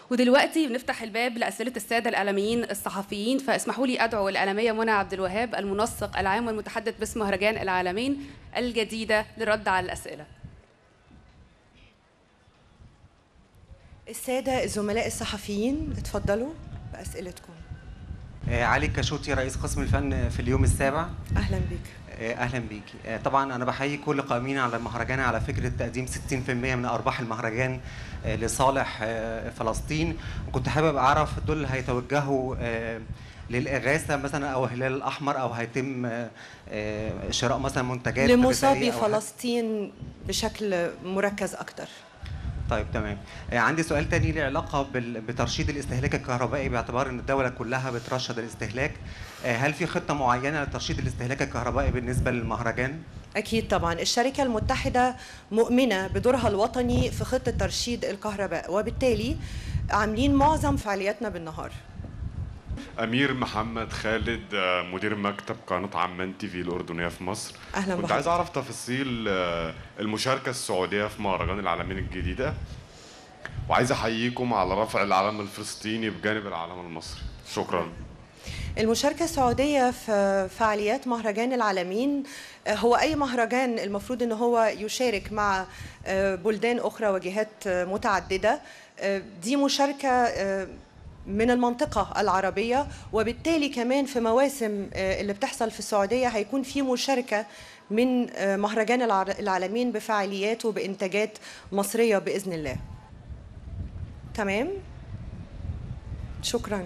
ودلوقتي بنفتح الباب لأسئلة السادة الإعلاميين الصحفيين فاسمحوا لي أدعو الإعلامية منى عبد الوهاب المنسق العام والمتحدث باسم مهرجان العالمين الجديدة للرد على الأسئلة السادة الزملاء الصحفيين اتفضلوا بأسئلتكم آه، علي الكشوتي رئيس قسم الفن في اليوم السابع أهلا بك آه، اهلا بيكي آه، طبعا انا بحيي كل قائمين على المهرجان على فكره تقديم 60% من ارباح المهرجان آه، لصالح آه، فلسطين وكنت حابب اعرف دول هيتوجهوا آه، للاغاثه مثلا او الهلال الاحمر او هيتم آه، آه، شراء مثلا منتجات لمصابي غذائية أو حاجة؟ فلسطين بشكل مركز أكتر طيب تمام آه، عندي سؤال تاني له علاقه بال- بترشيد الاستهلاك الكهربائي باعتبار ان الدوله كلها بترشد الاستهلاك آه، هل في خطه معينه لترشيد الاستهلاك الكهربائي بالنسبه للمهرجان أكيد طبعا الشركة المتحدة مؤمنة بدورها الوطني في خطة ترشيد الكهرباء وبالتالي عاملين معظم فعالياتنا بالنهار أمير محمد خالد آه، مدير مكتب قناة عمان تي في الأردنية في مصر أهلا كنت بحضرتك. عايز أعرف تفاصيل آه، المشاركة السعودية في مهرجان العالمين الجديدة وعايز أحييكم على رفع العلم الفلسطيني بجانب العلم المصري شكرا المشاركة السعودية في فعاليات مهرجان العالمين آه، هو أي مهرجان المفروض أن هو يشارك مع آه، بلدان أخرى وجهات آه، متعددة آه، دي مشاركة آه، من المنطقة العربية وبالتالي كمان في مواسم آه، اللي بتحصل في السعودية هيكون في مشاركة من آه، مهرجان العر- العالمين بفعاليات وبإنتاجات مصرية بإذن الله تمام شكراً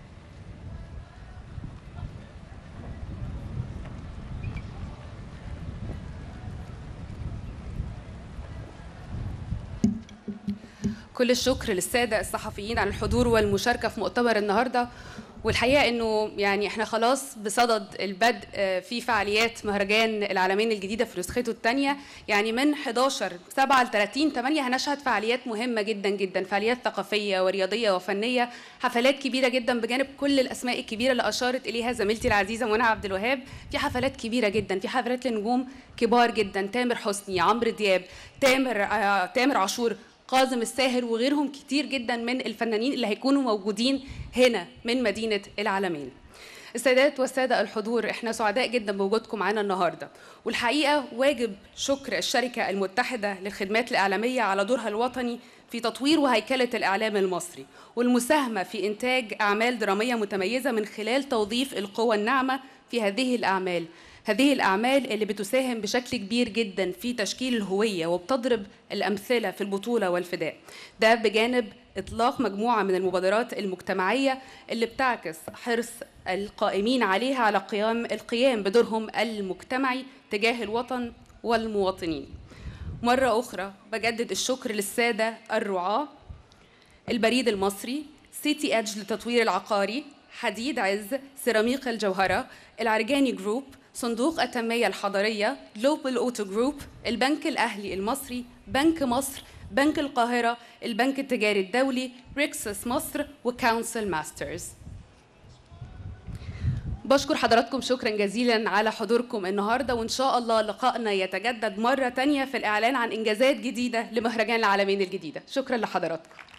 كل الشكر للسادة الصحفيين على الحضور والمشاركة في مؤتمر النهاردة والحقيقة أنه يعني إحنا خلاص بصدد البدء آه، في فعاليات مهرجان العالمين الجديدة في نسخته الثانية يعني من 11 7 ل 30 8 هنشهد فعاليات مهمة جدا جدا فعاليات ثقافية ورياضية وفنية حفلات كبيرة جدا بجانب كل الأسماء الكبيرة اللي أشارت إليها زميلتي العزيزة منى عبد الوهاب في حفلات كبيرة جدا في حفلات لنجوم كبار جدا تامر حسني عمرو دياب تامر آه، تامر عاشور كاظم الساهر وغيرهم كتير جدا من الفنانين اللي هيكونوا موجودين هنا من مدينة العالمين السادات والسادة الحضور احنا سعداء جدا بوجودكم معانا النهاردة والحقيقة واجب شكر الشركة المتحدة للخدمات الإعلامية على دورها الوطني في تطوير وهيكلة الإعلام المصري والمساهمة في إنتاج أعمال درامية متميزة من خلال توظيف القوى الناعمة في هذه الأعمال هذه الأعمال اللي بتساهم بشكل كبير جدا في تشكيل الهوية وبتضرب الأمثلة في البطولة والفداء ده بجانب إطلاق مجموعة من المبادرات المجتمعية اللي بتعكس حرص القائمين عليها على قيام القيام بدورهم المجتمعي تجاه الوطن والمواطنين مرة أخرى بجدد الشكر للسادة الرعاة البريد المصري سيتي أدج للتطوير العقاري حديد عز سيراميق الجوهرة العرجاني جروب صندوق التنمية الحضرية جلوبال أوتو جروب البنك الأهلي المصري بنك مصر بنك القاهرة البنك التجاري الدولي ريكسس مصر وكونسل ماسترز بشكر حضراتكم شكرا جزيلا على حضوركم النهارده وان شاء الله لقائنا يتجدد مره تانية في الاعلان عن انجازات جديده لمهرجان العالمين الجديده شكرا لحضراتكم